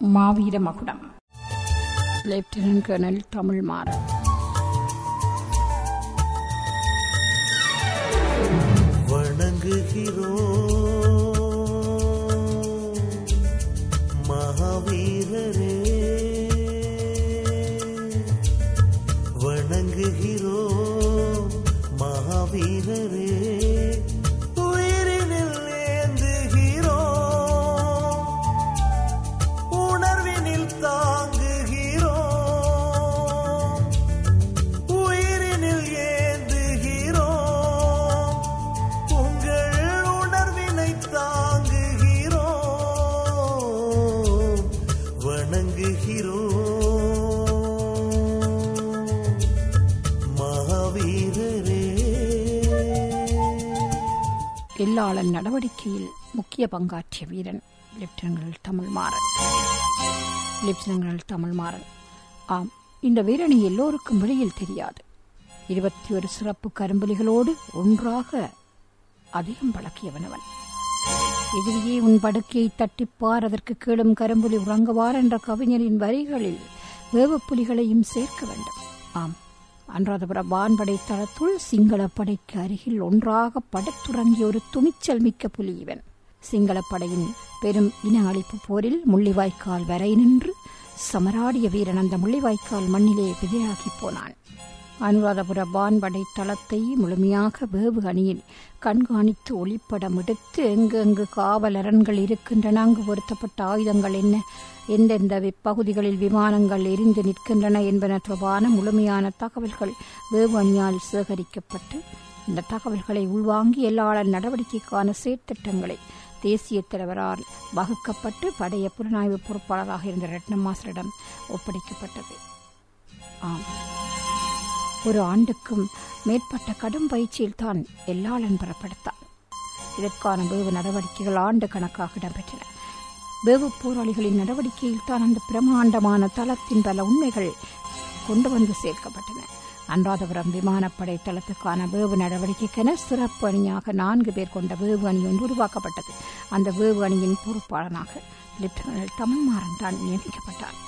மாவீர மகுடம் lieutenant colonel Tamil Maran வணங்குகிறோம் மகாவீரரே வணங்குகிறோம் மகாவீரரே உயிரினில் ஏந்துகிறோம் உணர்வினில் தாங்குகிறோம் உயிரினில் ஏந்துகிறோம் உங்கள் உணர்வினை தாங்குகிறோம் வணங்குகிறோம் மகாவீரரே எல்லாளன் நடவடிக்கையில் முக்கிய பங்காற்றிய வீரன் லெப்டினன்ட் தமிழ் மாறன் லெப்டினன்ட் தமிழ் மாறன் ஆம் இந்த வீரனை எல்லோருக்கும் வெளியில் தெரியாது இருபத்தி ஒரு சிறப்பு கரும்புலிகளோடு ஒன்றாக அதிகம் பழக்கியவனவன் எதிரியே உன் படுக்கையை தட்டிப்பார் அதற்கு கீழும் கரும்புலி உறங்குவார் என்ற கவிஞரின் வரிகளில் வேவப்புலிகளையும் சேர்க்க வேண்டும் ஆம் அனுராதபுர வான்படை தளத்துள் சிங்கள படைக்கு அருகில் ஒன்றாக படுத்துறங்கிய ஒரு துணிச்சல் மிக்க புலி இவன் சிங்களப் படையின் பெரும் இன அழிப்பு போரில் முள்ளிவாய்க்கால் வரை நின்று சமராடிய வீரன் அந்த முள்ளிவாய்க்கால் மண்ணிலே விதையாகி போனான் அனுராதபுர வான்படை தளத்தை முழுமையாக வேவு அணியில் கண்காணித்து ஒளிப்படம் எடுத்து எங்கெங்கு காவலரண்கள் இருக்கின்றன அங்கு பொருத்தப்பட்ட ஆயுதங்கள் என்ன எந்தெந்த வி- பகுதிகளில் விமானங்கள் எரிந்து நிற்கின்றன என்பன தொடர்பான முழுமையான தகவல்கள் வேவு அணியால் சேகரிக்கப்பட்டு இந்த தகவல்களை உள்வாங்கி எல்லாளர் நடவடிக்கைக்கான செயற்திட்டங்களை தேசிய தலைவரால் வகுக்கப்பட்டு படைய புலனாய்வு பொறுப்பாளராக இருந்த ரட்னம் மாஸ்டரிடம் ஒப்படைக்கப்பட்டது ஆம் ஒரு ஆண்டுக்கும் மேற்பட்ட கடும் பயிற்சியில் தான் எல்லாளன் பெறப்படுத்தான் இதற்கான வேவு நடவடிக்கைகள் ஆண்டு கணக்காக இடம்பெற்றன வேவு போராளிகளின் நடவடிக்கையில் தான் அந்த பிரமாண்டமான தளத்தின் பல உண்மைகள் கொண்டு வந்து சேர்க்கப்பட்டன அனுராதபுரம் விமானப்படை தளத்துக்கான வேவு நடவடிக்கைக்கென சிறப்பு அணியாக நான்கு பேர் கொண்ட வேவு அணி ஒன்று உருவாக்கப்பட்டது அந்த வேவு அணியின் பொறுப்பாளனாக லெப்டினன்ட் தமிழ்மாறன் தான் நியமிக்கப்பட்டார்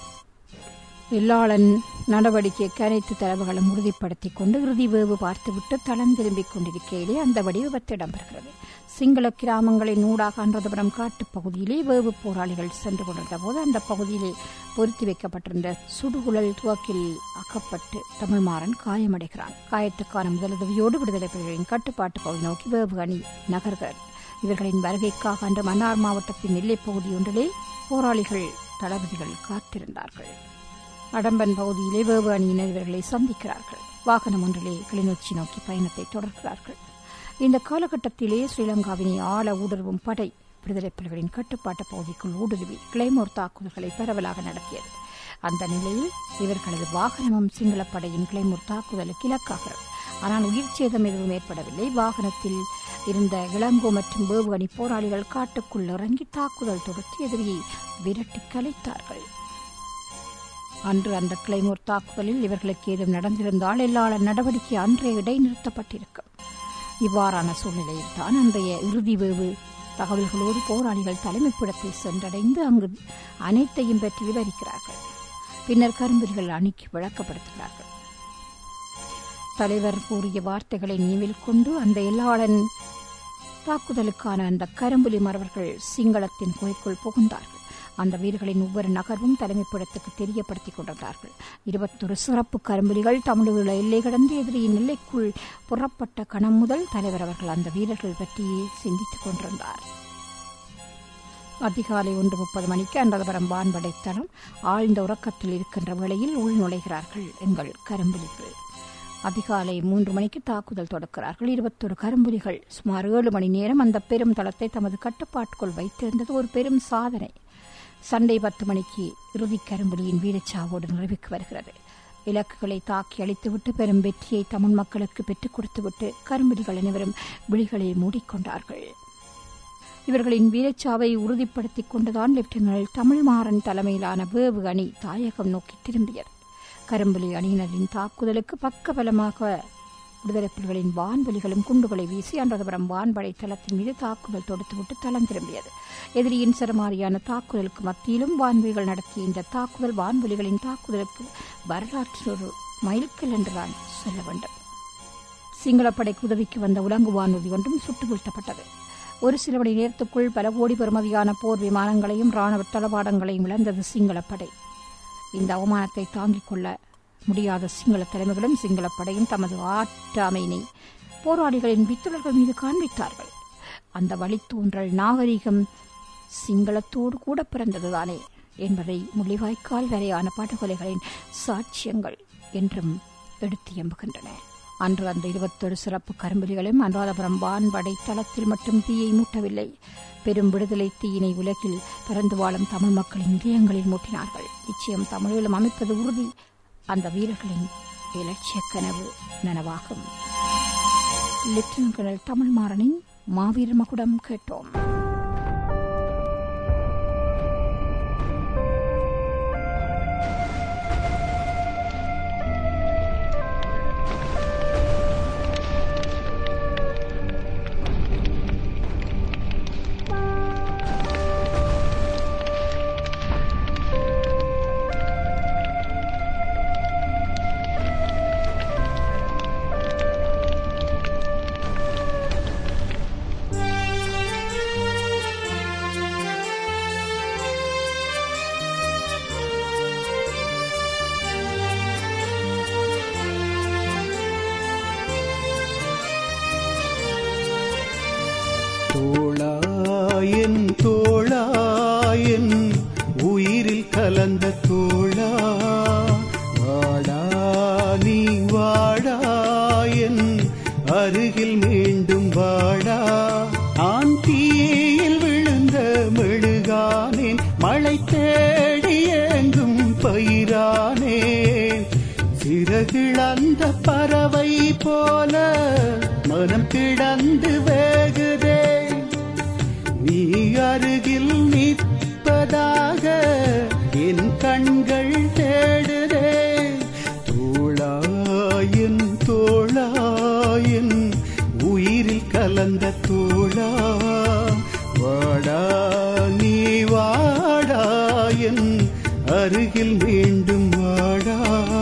வெள்ளாளன் நடவடிக்கைக்கு அனைத்து தரவுகளும் உறுதிப்படுத்திக் கொண்டு இறுதி வேவு பார்த்துவிட்டு தளம் திரும்பிக் கொண்டிருக்கையிலே அந்த வடிவத்து இடம்பெறுகிறது சிங்கள கிராமங்களின் ஊடாக அன்றதபுரம் காட்டுப் பகுதியிலே வேவு போராளிகள் சென்று கொண்டிருந்த போது அந்த பகுதியிலே பொருத்தி வைக்கப்பட்டிருந்த சுடுகுழல் துவக்கில் அக்கப்பட்டு தமிழ்மாறன் காயமடைகிறான் காயத்துக்கான முதலுதவியோடு விடுதலை புலிகளின் கட்டுப்பாட்டு பகுதி நோக்கி வேவு அணி நகர்கிறது இவர்களின் வருகைக்காக அன்று மன்னார் மாவட்டத்தின் எல்லைப் பகுதி ஒன்றிலே போராளிகள் தளபதிகள் காத்திருந்தார்கள் அடம்பன் பகுதியிலே வேவு அணியினர் இவர்களை சந்திக்கிறார்கள் வாகனம் ஒன்றிலே கிளிநொச்சி நோக்கி பயணத்தை தொடர்கிறார்கள் இந்த காலகட்டத்திலே ஸ்ரீலங்காவினை ஆள ஊடுருவும் படை விடுதலை புலிகளின் கட்டுப்பாட்டு பகுதிக்குள் ஊடுருவி கிளைமோர் தாக்குதல்களை பரவலாக நடத்தியது அந்த நிலையில் இவர்களது வாகனமும் சிங்களப் படையின் கிளைமோர் தாக்குதலுக்கு இலக்காகிறது ஆனால் உயிர் சேதம் எதுவும் ஏற்படவில்லை வாகனத்தில் இருந்த இளங்கோ மற்றும் வேவு அணி போராளிகள் காட்டுக்குள் இறங்கி தாக்குதல் தொடுத்து எதிரியை விரட்டி கலைத்தார்கள் அன்று அந்த கிளைமோர் தாக்குதலில் இவர்களுக்கு ஏதும் நடந்திருந்தால் எல்லாளர் நடவடிக்கை அன்றைய இடைநிறுத்தப்பட்டிருக்கும் இவ்வாறான சூழ்நிலையில் தான் அன்றைய இறுதி வேவு தகவல்களோடு போராளிகள் தலைமைப்பிடத்தை சென்றடைந்து அங்கு அனைத்தையும் பற்றி விவரிக்கிறார்கள் பின்னர் கரும்புரிகள் அணிக்கு விளக்கப்படுத்துகிறார்கள் தலைவர் கூறிய வார்த்தைகளை நினைவில் கொண்டு அந்த எல்லாளன் தாக்குதலுக்கான அந்த கரும்புலி மறவர்கள் சிங்களத்தின் குகைக்குள் புகுந்தார்கள் அந்த வீரர்களின் ஒவ்வொரு நகர்வும் தலைமைப்பிடத்துக்கு தெரியப்படுத்திக் கொண்டிருந்தார்கள் இருபத்தொரு சிறப்பு கரும்புலிகள் தமிழீழ எல்லை கடந்து எதிரியின் எல்லைக்குள் புறப்பட்ட கணம் முதல் தலைவர் அவர்கள் அந்த வீரர்கள் பற்றி சிந்தித்துக் கொண்டிருந்தார் அதிகாலை ஒன்று முப்பது மணிக்கு அன்றதபுரம் வான்படை தளம் ஆழ்ந்த உறக்கத்தில் இருக்கின்ற வேளையில் உள் நுழைகிறார்கள் எங்கள் கரும்புலிகள் அதிகாலை மூன்று மணிக்கு தாக்குதல் தொடக்கிறார்கள் இருபத்தொரு கரும்புலிகள் சுமார் ஏழு மணி நேரம் அந்த பெரும் தளத்தை தமது கட்டுப்பாட்டுக்குள் வைத்திருந்தது ஒரு பெரும் சாதனை சண்டை பத்து மணிக்கு இறுதி கரும்புலியின் வீரச்சாவோடு நிறைவுக்கு வருகிறது இலக்குகளை தாக்கி அழித்துவிட்டு பெரும் வெற்றியை தமிழ் மக்களுக்கு பெற்றுக் கொடுத்துவிட்டு கரும்புலிகள் அனைவரும் விழிகளை மூடிக்கொண்டார்கள் இவர்களின் வீரச்சாவை உறுதிப்படுத்திக் கொண்டுதான் லெப்டினன்ட் தமிழ்மாறன் தலைமையிலான வேவு அணி தாயகம் நோக்கி திரும்பியது கரும்புலி அணியினரின் தாக்குதலுக்கு பக்கபலமாக விடுதலை புலிகளின் வான்வெளிகளும் குண்டுகளை வீசி அன்றதபுரம் வான்படை தளத்தின் மீது தாக்குதல் தொடுத்துவிட்டு தளம் திரும்பியது எதிரியின் சரமாரியான தாக்குதலுக்கு மத்தியிலும் வான்வெளிகள் நடத்திய இந்த தாக்குதல் வான்வெளிகளின் தாக்குதலுக்கு வரலாற்றில் ஒரு மைல்கல் என்றுதான் சொல்ல வேண்டும் சிங்களப்படைக்கு உதவிக்கு வந்த உலங்கு வானூர்தி ஒன்றும் சுட்டு வீழ்த்தப்பட்டது ஒரு சில மணி நேரத்துக்குள் பல கோடி பெறுமதியான போர் விமானங்களையும் ராணுவ தளவாடங்களையும் இழந்தது சிங்களப்படை இந்த அவமானத்தை தாங்கிக் கொள்ள முடியாத சிங்கள தலைமைகளும் சிங்களப்படையும் தமது ஆற்றாமையினை போராளிகளின் வித்துடர்கள் மீது காண்பித்தார்கள் அந்த வழித்தோன்றல் நாகரிகம் சிங்களத்தோடு கூட பிறந்ததுதானே என்பதை முள்ளிவாய்க்கால் வரையான படுகொலைகளின் சாட்சியங்கள் என்றும் எடுத்து எம்புகின்றன அன்று அந்த இருபத்தொரு சிறப்பு கரும்புலிகளும் அனுராதபுரம் வான்படை தளத்தில் மட்டும் தீயை மூட்டவில்லை பெரும் விடுதலை தீயினை உலகில் பறந்து வாழும் தமிழ் மக்களின் இதயங்களில் மூட்டினார்கள் நிச்சயம் தமிழீழம் அமைப்பது உறுதி அந்த வீரர்களின் இலட்சிய கனவு நனவாகும் லெப்டினன்ட் கர்னல் தமிழ்மாறனின் மாவீர மகுடம் கேட்டோம் தோளாயன் தோளாயன் உயிரில் கலந்த தோளா வாடா நீ வாடாயன் அருகில் மீண்டும் வாடா ஆண் தீயில் விழுந்த மெழுகானேன் மழை தேடி எங்கும் பயிரானேன் சிறகிழந்த பறவை போல மனம் கிடந்து வேகுதே நீ அருகில் நிற்பதாக என் கண்கள் தேடுதே தோளாயன் தோளாயன் உயிரில் கலந்த தோளா வாடா நீ வாடாயன் அருகில் மீண்டும் வாடா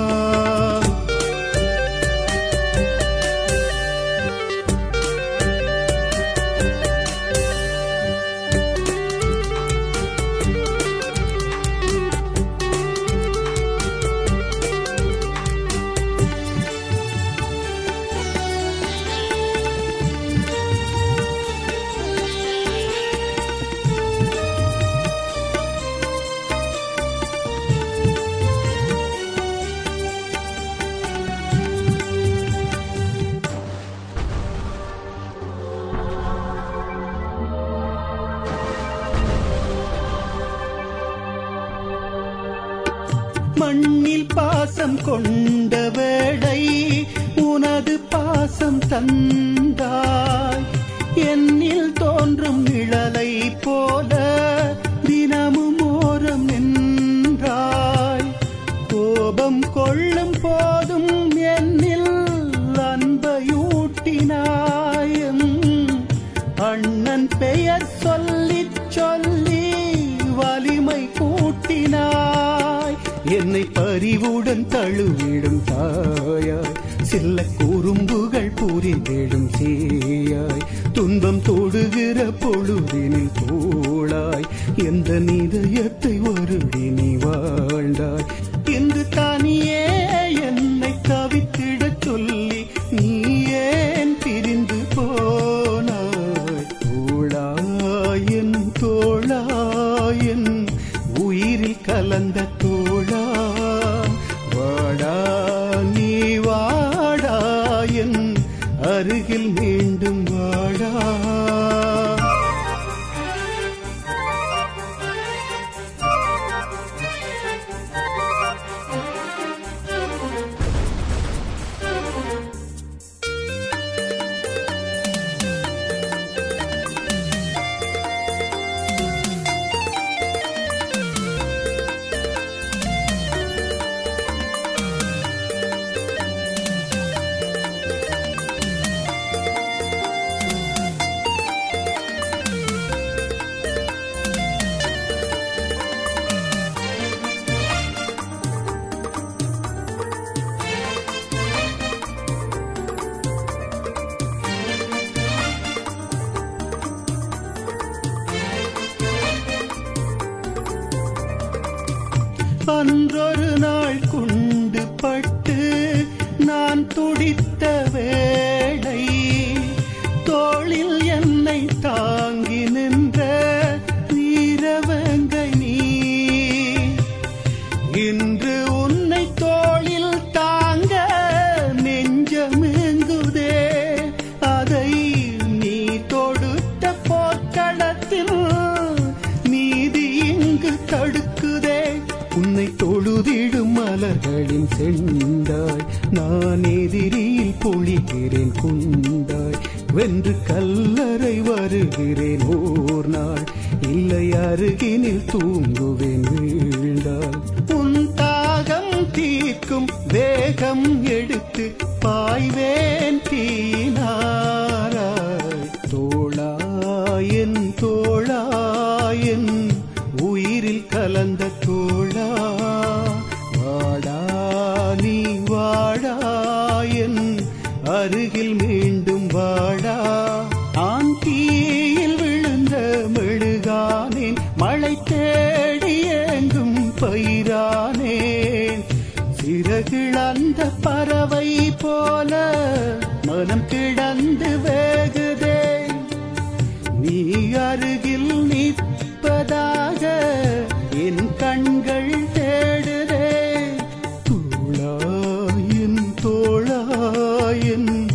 மண்ணில் பாசம் கொண்ட வேளை உனது பாசம் தந்தாய் என்னில் தோன்றும் நிழலை போல தினமும் ஓரம் நின்றாய் கோபம் கொள்ளும் போதும் என்னில் அன்பையூட்டினாயும் அண்ணன் பெயர் சொல்லிச் சொல்லி வலிமை கூட்டினாய் என்னை பறிவுடன் தழுவிடும் தாயாய் சில்ல குறும்புகள் புரிந்திடும் சேயாய் துன்பம் தொடுகிற பொழுதினில் தோளாய் எந்த நிதயத்தை வருடி நீ வாழ்ந்தாய் இன்று தானியே என்னை தவித்திடச் சொல்லி நீ ஏன் பிரிந்து போனாய் தோளாயன் தோளாயன் உயிரில் கலந்த தோளா வாடா நீ வாடாயன் அருகில் மீண்டும் வாடா அன்றொரு நாள் குண்டு பட்டு நான் துடித்த வேளை தோளில் என்னை தாங்கி நின்ற வீரவங்கை நீ இன்று உன்னை தோளில் தாங்க நெஞ்சமெங்குதே அதை நீ தொடுத்த போர்க்களத்தில் நீதி இங்கு தடுக்குதே உன்னை தொழுதிடும் மலர்களின் செண்டாய் நான் எதிரியில் பொழிகிறேன் குண்டாய் வென்று கல்லறை வருகிறேன் ஓர் நாள் இல்லை அருகினில் தூங்குவேன் வீழ்ந்தாள் உன் தாகம் தீர்க்கும் வேகம் எடுத்து பாய்வேன் தீனாராய் தோளாயன் தோளாயன் உயிரில் கலந்த தோளா வாடா நீ வாடாயன் அருகில் மீண்டும் வாடா ஆன் தீயில் விழுந்த மெழுகானேன் மழை தேடி எங்கும் பயிரானேன் சிறகிழந்த பறவை போல மனம் கிடந்து வேகுதே நீ அருகில் நிற்பதாக என் கண்கள் தேடுதே தோளாயின் தோளாயின்